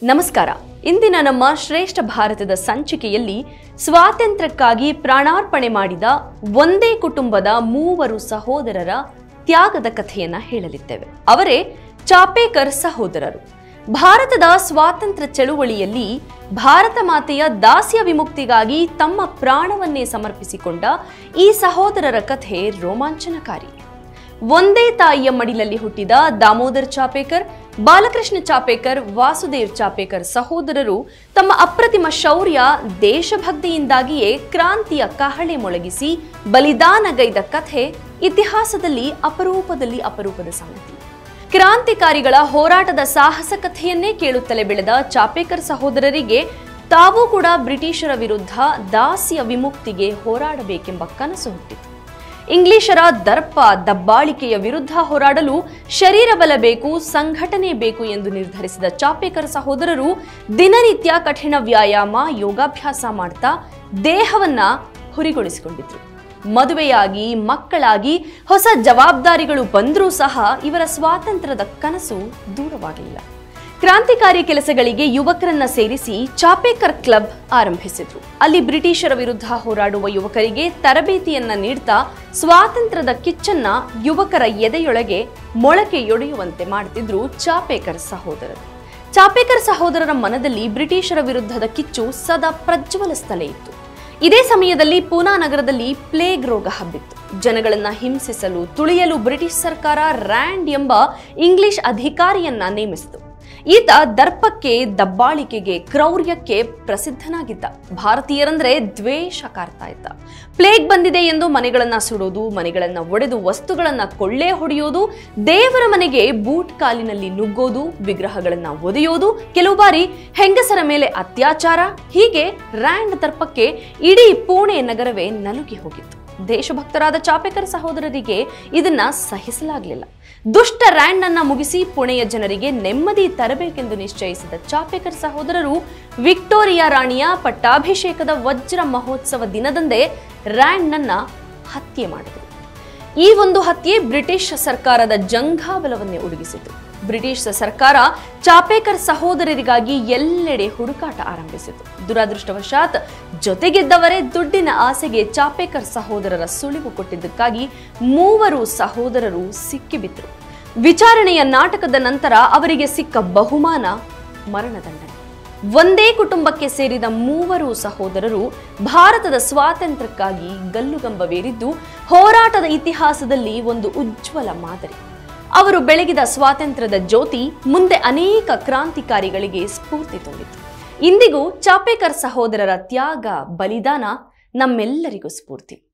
ನಮಸ್ಕಾರ ಇಂದಿನ ನಮ್ಮ ಶ್ರೇಷ್ಠ ಭಾರತದ ಸಂಚಿಕೆಯಲ್ಲಿ ಸ್ವಾತಂತ್ರ್ಯಕ್ಕಾಗಿ ಪ್ರಾಣಾರ್ಪಣೆ ಮಾಡಿದ ಒಂದೇ ಕುಟುಂಬದ ಮೂವರು ಸಹೋದರರ ತ್ಯಾಗದ ಕಥೆಯನ್ನ ಹೇಳಲಿದ್ದೇವೆ ಅವರೇ ಚಾಪೇಕರ್ ಸಹೋದರರು ಭಾರತದ ಸ್ವಾತಂತ್ರ್ಯ ಚಳುವಳಿಯಲ್ಲಿ ಭಾರತ ಮಾತೆಯ ದಾಸ್ಯ ವಿಮುಕ್ತಿಗಾಗಿ ತಮ್ಮ ಪ್ರಾಣವನ್ನೇ ಸಮರ್ಪಿಸಿಕೊಂಡ ಈ ಸಹೋದರರ ಕಥೆ ರೋಮಾಂಚನಕಾರಿ ಒಂದೇ ತಾಯಿಯ ಮಡಿಲಲ್ಲಿ ಹುಟ್ಟಿದ ದಾಮೋದರ್ ಚಾಪೇಕರ್ ಬಾಲಕೃಷ್ಣ ಚಾಪೇಕರ್ ವಾಸುದೇವ್ ಚಾಪೇಕರ್ ಸಹೋದರರು ತಮ್ಮ ಅಪ್ರತಿಮ ಶೌರ್ಯ ದೇಶಭಕ್ತಿಯಿಂದಾಗಿಯೇ ಕ್ರಾಂತಿಯ ಕಹಳೆ ಮೊಳಗಿಸಿ ಬಲಿದಾನಗೈದ ಕಥೆ ಇತಿಹಾಸದಲ್ಲಿ ಅಪರೂಪದಲ್ಲಿ ಅಪರೂಪದ ಸಂಗತಿ ಕ್ರಾಂತಿಕಾರಿಗಳ ಹೋರಾಟದ ಸಾಹಸ ಕಥೆಯನ್ನೇ ಕೇಳುತ್ತಲೇ ಬೆಳೆದ ಚಾಪೇಕರ್ ಸಹೋದರರಿಗೆ ತಾವೂ ಕೂಡ ಬ್ರಿಟಿಷರ ವಿರುದ್ಧ ದಾಸ್ಯ ವಿಮುಕ್ತಿಗೆ ಹೋರಾಡಬೇಕೆಂಬ ಕನಸು ಹುಟ್ಟಿತು ಇಂಗ್ಲಿಷರ ದರ್ಪ ದಬ್ಬಾಳಿಕೆಯ ವಿರುದ್ಧ ಹೋರಾಡಲು ಶರೀರ ಬಲ ಬೇಕು ಸಂಘಟನೆ ಬೇಕು ಎಂದು ನಿರ್ಧರಿಸಿದ ಚಾಪೇಕರ್ ಸಹೋದರರು ದಿನನಿತ್ಯ ಕಠಿಣ ವ್ಯಾಯಾಮ ಯೋಗಾಭ್ಯಾಸ ಮಾಡ್ತಾ ದೇಹವನ್ನ ಹುರಿಗೊಳಿಸಿಕೊಂಡಿದ್ರು ಮದುವೆಯಾಗಿ ಮಕ್ಕಳಾಗಿ ಹೊಸ ಜವಾಬ್ದಾರಿಗಳು ಬಂದರೂ ಸಹ ಇವರ ಸ್ವಾತಂತ್ರ್ಯದ ಕನಸು ದೂರವಾಗಲಿಲ್ಲ ಕ್ರಾಂತಿಕಾರಿ ಕೆಲಸಗಳಿಗೆ ಯುವಕರನ್ನ ಸೇರಿಸಿ ಚಾಪೇಕರ್ ಕ್ಲಬ್ ಆರಂಭಿಸಿದ್ರು ಅಲ್ಲಿ ಬ್ರಿಟಿಷರ ವಿರುದ್ಧ ಹೋರಾಡುವ ಯುವಕರಿಗೆ ತರಬೇತಿಯನ್ನ ನೀಡ್ತಾ ಸ್ವಾತಂತ್ರ್ಯದ ಕಿಚ್ಚನ್ನ ಯುವಕರ ಎದೆಯೊಳಗೆ ಮೊಳಕೆಯೊಡೆಯುವಂತೆ ಮಾಡುತ್ತಿದ್ರು ಚಾಪೇಕರ್ ಸಹೋದರರು ಚಾಪೇಕರ್ ಸಹೋದರರ ಮನದಲ್ಲಿ ಬ್ರಿಟಿಷರ ವಿರುದ್ಧದ ಕಿಚ್ಚು ಸದಾ ಪ್ರಜ್ವಲಿಸ್ತಲೇ ಇತ್ತು ಇದೇ ಸಮಯದಲ್ಲಿ ಪೂನಾ ನಗರದಲ್ಲಿ ಪ್ಲೇಗ್ ರೋಗ ಹಬ್ಬಿತ್ತು ಜನಗಳನ್ನ ಹಿಂಸಿಸಲು ತುಳಿಯಲು ಬ್ರಿಟಿಷ್ ಸರ್ಕಾರ ರ್ಯಾಂಡ್ ಎಂಬ ಇಂಗ್ಲಿಷ್ ಅಧಿಕಾರಿಯನ್ನ ನೇಮಿಸಿತು ಈತ ದರ್ಪಕ್ಕೆ ದಬ್ಬಾಳಿಕೆಗೆ ಕ್ರೌರ್ಯಕ್ಕೆ ಪ್ರಸಿದ್ಧನಾಗಿದ್ದ ಭಾರತೀಯರಂದ್ರೆ ದ್ವೇಷ ಕಾರ್ತಾ ಇದ್ದ ಪ್ಲೇಗ್ ಬಂದಿದೆ ಎಂದು ಮನೆಗಳನ್ನ ಸುಡೋದು ಮನೆಗಳನ್ನ ಒಡೆದು ವಸ್ತುಗಳನ್ನ ಕೊಳ್ಳೆ ಹೊಡೆಯೋದು ದೇವರ ಮನೆಗೆ ಬೂಟ್ ಕಾಲಿನಲ್ಲಿ ನುಗ್ಗೋದು ವಿಗ್ರಹಗಳನ್ನ ಒದೆಯೋದು ಕೆಲವು ಬಾರಿ ಹೆಂಗಸರ ಮೇಲೆ ಅತ್ಯಾಚಾರ ಹೀಗೆ ರ್ಯಾಂಡ್ ದರ್ಪಕ್ಕೆ ಇಡೀ ಪುಣೆ ನಗರವೇ ನಲುಗಿ ಹೋಗಿತ್ತು ದೇಶಭಕ್ತರಾದ ಚಾಪೇಕರ್ ಸಹೋದರರಿಗೆ ಇದನ್ನ ಸಹಿಸಲಾಗಲಿಲ್ಲ ದುಷ್ಟ ರ್ಯಾಂಡ್ ಅನ್ನ ಮುಗಿಸಿ ಪುಣೆಯ ಜನರಿಗೆ ನೆಮ್ಮದಿ ತರಬೇಕೆಂದು ನಿಶ್ಚಯಿಸಿದ ಚಾಪೇಕರ್ ಸಹೋದರರು ವಿಕ್ಟೋರಿಯಾ ರಾಣಿಯ ಪಟ್ಟಾಭಿಷೇಕದ ವಜ್ರ ಮಹೋತ್ಸವ ದಿನದಂದೇ ರ್ಯಾಂಡ್ನನ್ನ ಹತ್ಯೆ ಮಾಡಿದರು ಈ ಒಂದು ಹತ್ಯೆ ಬ್ರಿಟಿಷ್ ಸರ್ಕಾರದ ಜಂಘಾಬಲವನ್ನೇ ಉಡುಗಿಸಿತು ಬ್ರಿಟಿಷ್ ಸರ್ಕಾರ ಚಾಪೇಕರ್ ಸಹೋದರರಿಗಾಗಿ ಎಲ್ಲೆಡೆ ಹುಡುಕಾಟ ಆರಂಭಿಸಿತು ದುರದೃಷ್ಟವಶಾತ್ ಜೊತೆಗಿದ್ದವರೇ ದುಡ್ಡಿನ ಆಸೆಗೆ ಚಾಪೇಕರ್ ಸಹೋದರರ ಸುಳಿವು ಕೊಟ್ಟಿದ್ದಕ್ಕಾಗಿ ಮೂವರು ಸಹೋದರರು ಸಿಕ್ಕಿಬಿದ್ರು ವಿಚಾರಣೆಯ ನಾಟಕದ ನಂತರ ಅವರಿಗೆ ಸಿಕ್ಕ ಬಹುಮಾನ ಮರಣದಂಡನೆ ಒಂದೇ ಕುಟುಂಬಕ್ಕೆ ಸೇರಿದ ಮೂವರು ಸಹೋದರರು ಭಾರತದ ಸ್ವಾತಂತ್ರ್ಯಕ್ಕಾಗಿ ಗಲ್ಲುಗಂಬವೇರಿದ್ದು ಹೋರಾಟದ ಇತಿಹಾಸದಲ್ಲಿ ಒಂದು ಉಜ್ವಲ ಮಾದರಿ ಅವರು ಬೆಳಗಿದ ಸ್ವಾತಂತ್ರ್ಯದ ಜ್ಯೋತಿ ಮುಂದೆ ಅನೇಕ ಕ್ರಾಂತಿಕಾರಿಗಳಿಗೆ ಸ್ಫೂರ್ತಿ ತುಂಬಿತು ಇಂದಿಗೂ ಚಾಪೇಕರ್ ಸಹೋದರರ ತ್ಯಾಗ ಬಲಿದಾನ ನಮ್ಮೆಲ್ಲರಿಗೂ ಸ್ಫೂರ್ತಿ